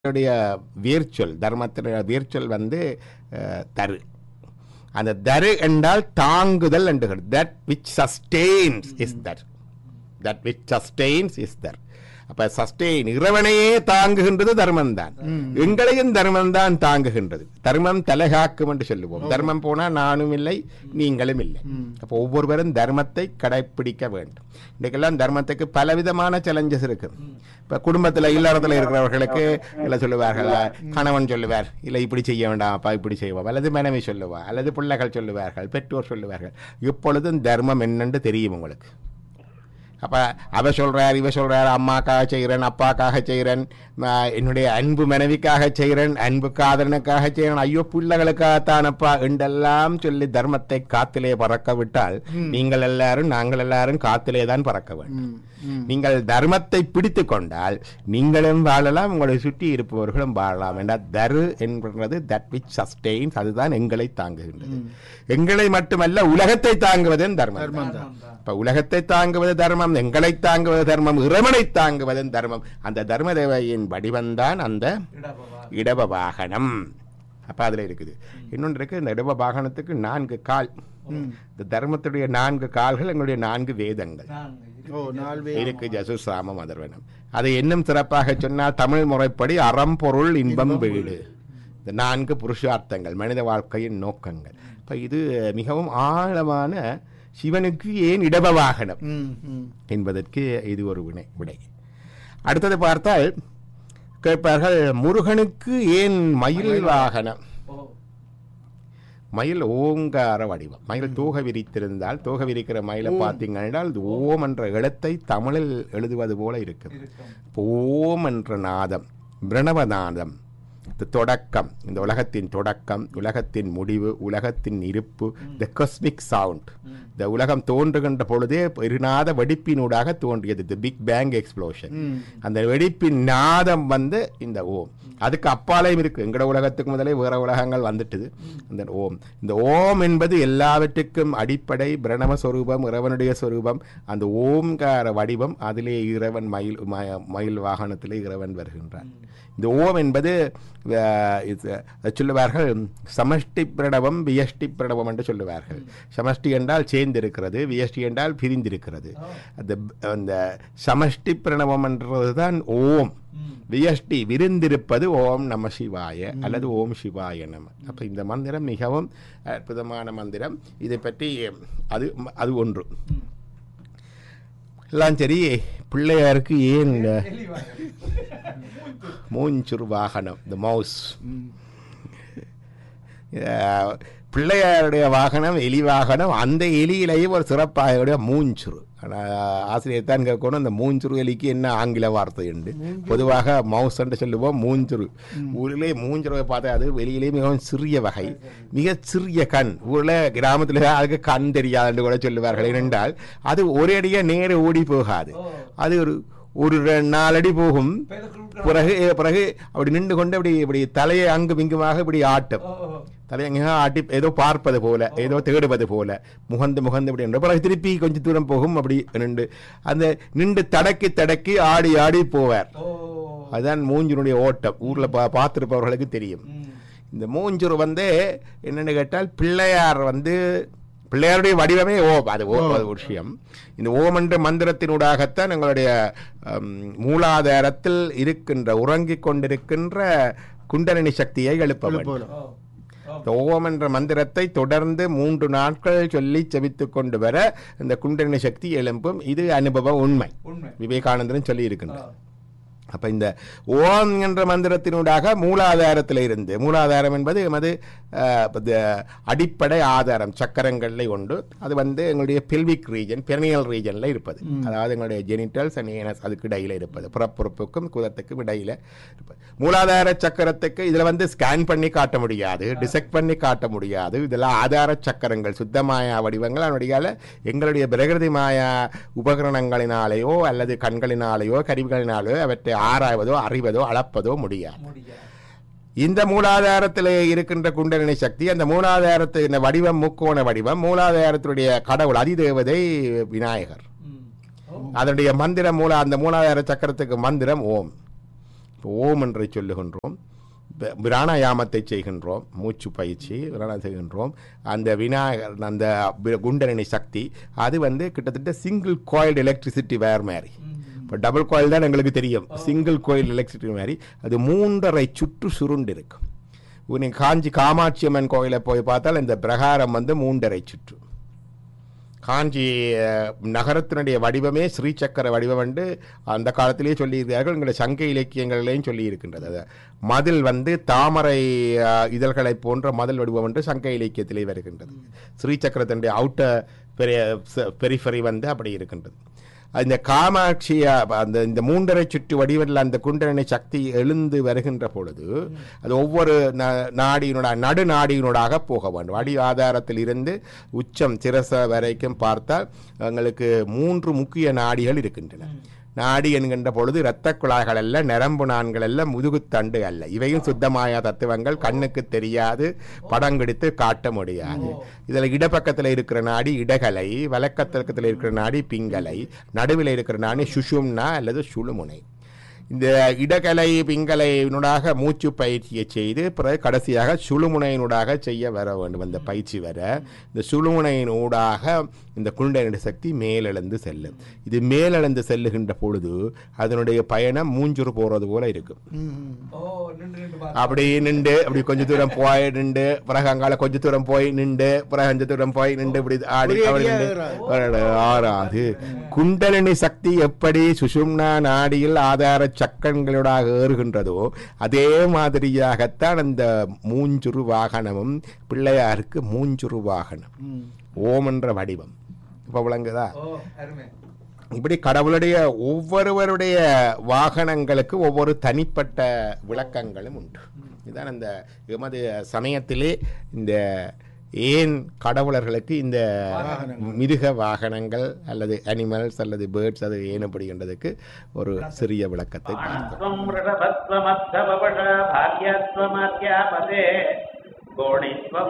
தர்மத்தினுடைய வேர்ச்சொல் தர்மத்தினுடைய வேர்ச்சொல் வந்து அஹ், தரு அந்த தரு என்றால் தாங்குதல் என்று தட் விச் சஸ்டெயின்ஸ் இஸ் தர் தட் விச் சஸ்டெயின்ஸ் இஸ் தர் அப்ப சஸ்டெயின் இறைவனையே தாங்குகின்றது தர்மம் தான் எங்களையும் தர்மம் தான் தாங்குகின்றது தர்மம் தலைகாக்கும் என்று சொல்லுவோம் தர்மம் போனா நானும் இல்லை நீங்களும் இல்லை அப்போ ஒவ்வொருவரும் தர்மத்தை கடைப்பிடிக்க வேண்டும் இன்றைக்கெல்லாம் தர்மத்துக்கு பலவிதமான சேலஞ்சஸ் இருக்கு இப்ப குடும்பத்துல இல்லறத்துல இருக்கிறவர்களுக்கு இல்ல சொல்லுவார்கள் கணவன் சொல்லுவார் இல்ல இப்படி செய்ய வேண்டாம் அப்பா இப்படி செய்வோம் அல்லது மனைவி சொல்லுவா அல்லது பிள்ளைகள் சொல்லுவார்கள் பெற்றோர் சொல்லுவார்கள் இப்பொழுதும் தர்மம் என்னன்னு தெரியும் உங்களுக்கு அப்ப அவ சொல்றார் இவ சொல்றார் அம்மாக்காக செய்கிறேன் அப்பாக்காக செய்கிறேன் நான் என்னுடைய அன்பு மனைவிக்காக செய்கிறேன் அன்பு காதலனுக்காக செய்கிறேன் ஐயோ பிள்ளைகளுக்காகத்தானப்பா என்றெல்லாம் சொல்லி தர்மத்தை காத்திலே பறக்க விட்டால் நீங்கள் எல்லாரும் நாங்கள் எல்லாரும் காத்திலே தான் பறக்க வேண்டும் நீங்கள் தர்மத்தை பிடித்து கொண்டால் நீங்களும் வாழலாம் உங்களை சுற்றி இருப்பவர்களும் வாழலாம் என்றால் தரு என்பது தட் விச் சஸ்டெயின்ஸ் அதுதான் எங்களை தாங்குகின்றது எங்களை மட்டுமல்ல உலகத்தை தாங்குவதும் தர்மம் தான். இப்ப உலகத்தை தாங்குவது தர்மம் எங்களை தாங்குவது தர்மம் இறைவனை தாங்குவதும் தர்மம் அந்த தர்ம தேவையின் வடிவம்தான் அந்த இடப வாகனம் அப்ப அதுல இருக்குது இன்னொன்று இருக்கு இந்த இடப வாகனத்துக்கு நான்கு கால் இந்த தர்மத்துடைய நான்கு கால்கள் எங்களுடைய நான்கு வேதங்கள் ஓ நாலு பேர் இருக்கு ஜசுர் சாமம் அதர்வனம் அதை இன்னும் சிறப்பாக சொன்னால் தமிழ் முறைப்படி அறம் பொருள் இன்பம் வீடு இந்த நான்கு புருஷார்த்தங்கள் மனித வாழ்க்கையின் நோக்கங்கள் இப்ப இது மிகவும் ஆழமான சிவனுக்கு ஏன் இடப வாகனம் ம், ம். என்பதற்கு இது ஒரு வினை விடை அடுத்தது பார்த்தால் கேட்பார்கள் முருகனுக்கு ஏன் மயில் வாகனம் மயில் ஓங்கார வடிவம் மயில் தோகை விரித்திருந்தால் தோகை விரிக்கிற மயிலை பார்த்தீங்கன்னா அது ஓம் என்ற எழுத்தை தமிழில் எழுதுவது போல இருக்கும் இப்போ ஓம் என்ற நாதம் பிரணவநாதம் இந்த தொடக்கம் இந்த உலகத்தின் தொடக்கம் உலகத்தின் முடிவு உலகத்தின் இருப்பு த காஸ்மிக் சவுண்ட் இந்த உலகம் தோன்றுகின்ற பொழுதே இருநாத வெடிப்பினூடாக தோன்றியது தி பிக் பேங் எக்ஸ்ப்ளோஷன் அந்த வெடிப்பின் நாதம் வந்து இந்த ஓம் அதுக்கு அப்பாலையும் இருக்கு எங்கட உலகத்துக்கு முதலே வேற உலகங்கள் வந்துட்டுது அந்த ஓம் இந்த ஓம் என்பது எல்லாவற்றுக்கும் அடிப்படை பிரணவ சொரூபம் இறைவனுடைய சொரூபம் அந்த ஓம்கார வடிவம் அதிலே இறைவன் மயில் ம- மயில் வாகனத்திலே இறைவன் வருகின்றான் இந்த ஓம் என்பது அஹ், இது, அஹ், சொல்லுவார்கள் சமஷ்டி பிரணவம் வியஷ்டி பிரணவம் என்று சொல்லுவார்கள் சமஷ்டி என்றால் சேர்ந்திருக்கிறது வியஷ்டி என்றால் பிரிந்திருக்கிறது அந்த அந்த சமஷ்டி பிரணவம் என்றதுதான் ஓம் வியஷ்டி விரிந்திருப்பது ஓம் நம சிவாய அல்லது ஓம் சிவாய நம அப்ப இந்த மந்திரம் மிகவும் அற்புதமான மந்திரம் இதை பற்றி அது அது ஒன்று எல்லாம் சரி பிள்ளையாருக்கு ஏன் இந்த மூஞ்சுரு வாகனம் இந்த மவுஸ் பிள்ளையாருடைய வாகனம் எலி வாகனம் அந்த எலியிலேயும் ஒரு சிறப்பாக மூஞ்சுரு ஆனால் ஆசிரியர் தான் கேட்கணும் அந்த மூஞ்சுரு எலிக்கு என்ன ஆங்கில வார்த்தை உண்டு பொதுவாக மவுஸ் என்று சொல்லுவோம் மூஞ்சுரு ஊரிலே மூஞ்சுருவை பார்த்தா அது வெளியிலே மிகவும் சிறிய வகை மிக சிறிய கண் ஊரில் கிராமத்தில் அதுக்கு கண் தெரியாதுன்னு கூட சொல்லுவார்கள் ஏனென்றால் அது ஒரு அடியாக நேர ஓடி போகாது அது ஒரு ஒரு ரெ- நாலடி போகும் பிறகு பிறகு அப்படி நின்று கொண்டு அப்படி இப்படி தலையை அங்கும் இங்குமாக இப்படி ஆட்டும் தலையை அங்கே ஆட்டி ஏதோ பார்ப்பது போல ஏதோ தேடுவது போல முகந்து முகந்து இப்படி நின்று பிறகு திருப்பி கொஞ்சம் தூரம் போகும் அப்படி நின்று அந்த நின்று தடக்கி தடக்கி ஆடி ஆடி போவார் அதுதான் மூஞ்சினுடைய ஓட்டம் ஊர்ல பா பார்த்துருப்பவர்களுக்கு தெரியும் இந்த மூஞ்சுரு வந்து என்னன்னு கேட்டால் பிள்ளையார் வந்து பிள்ளையாருடைய வடிவமே ஓம் அது ஓம் அது ஒரு விஷயம் இந்த ஓம் என்ற மந்திரத்தினூடாகத்தான் எங்களுடைய ஹம், மூலாதாரத்தில் இருக்கின்ற உறங்கிக் கொண்டிருக்கின்ற குண்டலினி சக்தியை எழுப்ப வேண்டும் போல இந்த ஓம் என்ற மந்திரத்தை தொடர்ந்து மூன்று நாட்கள் சொல்லி செபித்துக் கொண்டு வர இந்த குண்டலினி சக்தி எழும்பும் இது அனுபவ உண்மை விவேகானந்தரும் சொல்லி இருக்கின்றார் அப்ப இந்த ஓம் என்ற மந்திரத்தினூடாக மூலாதாரத்தில் இருந்து மூலாதாரம் என்பது எமது அஹ், இது அடிப்படை ஆதாரம் சக்கரங்கள்ல உண்டு அது வந்து எங்களுடைய பெல்விக் ரீஜன் பெரனியல் ரீஜன்ல இருப்பது அதாவது எங்களுடைய ஜெனிட்டல்ஸ் அண்ட் ஏனஸ் அதுக்கு இடையில இருப்பது புறப்புறுப்புக்கும் குதத்துக்கும் இடையில இருப்பது மூலாதார சக்கரத்துக்கு இதுல வந்து ஸ்கேன் பண்ணி காட்ட முடியாது டிசெக்ட் பண்ணி காட்ட முடியாது இதெல்லாம் ஆதார சக்கரங்கள் சுத்தமாயா வடிவங்கள் அதனுடைய எங்களுடைய பிரகிருதி மாயா உபகரணங்களினாலேயோ அல்லது கண்களினாலேயோ கருவிகளினாலேயோ அவற்றை ஆராய்வதோ அறிவதோ அளப்பதோ முடியாது இந்த மூலாதாரத்திலே இருக்கின்ற குண்டலினி சக்தி அந்த மூலாதாரத்து இந்த வடிவம் முக்கோண வடிவம் மூலாதாரத்துடைய கடவுள் அதிதேவதை விநாயகர் அதனுடைய மந்திரம் மூல அந்த மூலாதார சக்கரத்துக்கு மந்திரம் ஓம் இப்போ ஓம் என்று சொல்லுகின்றோம் ப- பிராணாயாமத்தை செய்கின்றோம் மூச்சு பயிற்சி பிராணாயம் செய்கின்றோம் அந்த விநாயகர் அந்த பி- குண்டலினி சக்தி அது வந்து கிட்டத்தட்ட சிங்கிள் கோயில்டு எலக்ட்ரிசிட்டி வேர் மாதிரி இப்போ டபுள் கோயில் தான் எங்களுக்கு தெரியும் சிங்கிள் கோயில் எலக்ட்ரிசிட்டி மாதிரி அது மூன்றரை சுற்று சுருண்டு இருக்கும் நீங்கள் காஞ்சி காமாட்சி அம்மன் கோயிலை போய் பார்த்தால் இந்த பிரகாரம் வந்து மூன்றரை சுற்று காஞ்சி அஹ், நகரத்தினுடைய வடிவமே ஸ்ரீசக்கர வடிவம் என்று அந்த காலத்திலேயே சொல்லியிருக்கிறார்கள் எங்களுடைய சங்க இலக்கியங்களிலேயும் சொல்லி இருக்கின்றது அது மதில் வந்து தாமரை அஹ், இதழ்களைப் போன்ற மதில் வடிவம் என்று சங்க இலக்கியத்திலே வருகின்றது ஸ்ரீசக்கரத்தினுடைய அவுட்டர் பெரிய பெரிஃபரி வந்து அப்படி இருக்கின்றது இந்த காமாட்சி அஹ், அந்த இந்த மூன்றரை சுற்று வடிவில் அந்த குண்டலினி சக்தி எழுந்து வருகின்ற பொழுது அது ஒவ்வொரு ந- நாடியினோட நடு நாடியினூடாக போக வேண்டும் அடி ஆதாரத்தில் இருந்து உச்சம் சிரச வரைக்கும் பார்த்தால் எங்களுக்கு மூன்று முக்கிய நாடிகள் இருக்கின்றன நாடி என்கின்ற பொழுது இரத்த குழாய்கள் அல்ல நரம்பு நான்கள் அல்ல முதுகுத்தண்டு அல்ல இவையும் சுத்தமாய தத்துவங்கள் கண்ணுக்கு தெரியாது படம் பிடித்து காட்ட முடியாது இதில் இடப்பக்கத்தில் இருக்கிற நாடி இடகலை வலக்கத்தில் இருக்கிற நாடி பிங்கலை நடுவில் இருக்கிற நாடி சுஷும்னா அல்லது சுழுமுனை இந்த இடகலை பிங்கலையினூடாக மூச்சு பயிற்சியை செய்து பிறகு கடைசியாக சுழுமுனையினூடாக செய்ய வர வேண்டும் அந்த பயிற்சி வர இந்த சுழுமுனையினூடாக இந்த குண்டலினி சக்தி மேலெழுந்து செல்லும் இது மேலெழுந்து செல்லுகின்ற பொழுது அதனுடைய பயணம் மூஞ்சுரு போறது போல இருக்கும் ஓ நின்று நின்று பாரு. அப்படி நின்று அப்படி கொஞ்ச தூரம் போய் நின்று பிறகு அங்கால கொஞ்ச தூரம் போய் நின்று பிறகு கொஞ்ச தூரம் போய் நின்று இப்படி ஆடி ஒரே அப்படி அடியா நின்று ஏறாது. ஆறாது குண்டலினி சக்தி எப்படி சுஷும்னா நாடியில் ஆதார சக்கரங்களோடாக ஏறுகின்றதோ அதே மாதிரியாகத்தான் அந்த மூஞ்சுரு வாகனமும் பிள்ளையாருக்கு மூஞ்சுரு வாகனம் ம். ஓம் என்ற வடிவம் இப்ப விளங்குதா ஓ அருமை இப்படி கடவுளுடைய ஒவ்வொருவருடைய வாகனங்களுக்கு ஒவ்வொரு தனிப்பட்ட விளக்கங்களும் உண்டு இதுதான் அந்த எமது சமயத்திலே இந்த ஏன் கடவுளர்களுக்கு இந்த மிருக வாகனங்கள் அல்லது அனிமல்ஸ் அல்லது பேர்ட்ஸ் அது ஏன் அப்படின்றதுக்கு ஒரு சிறிய விளக்கத்தை பார்த்தோம் त्वं वृषभस्त्वमर्थवपुष भार्यस्त्वमध्यापदे गोणित्वं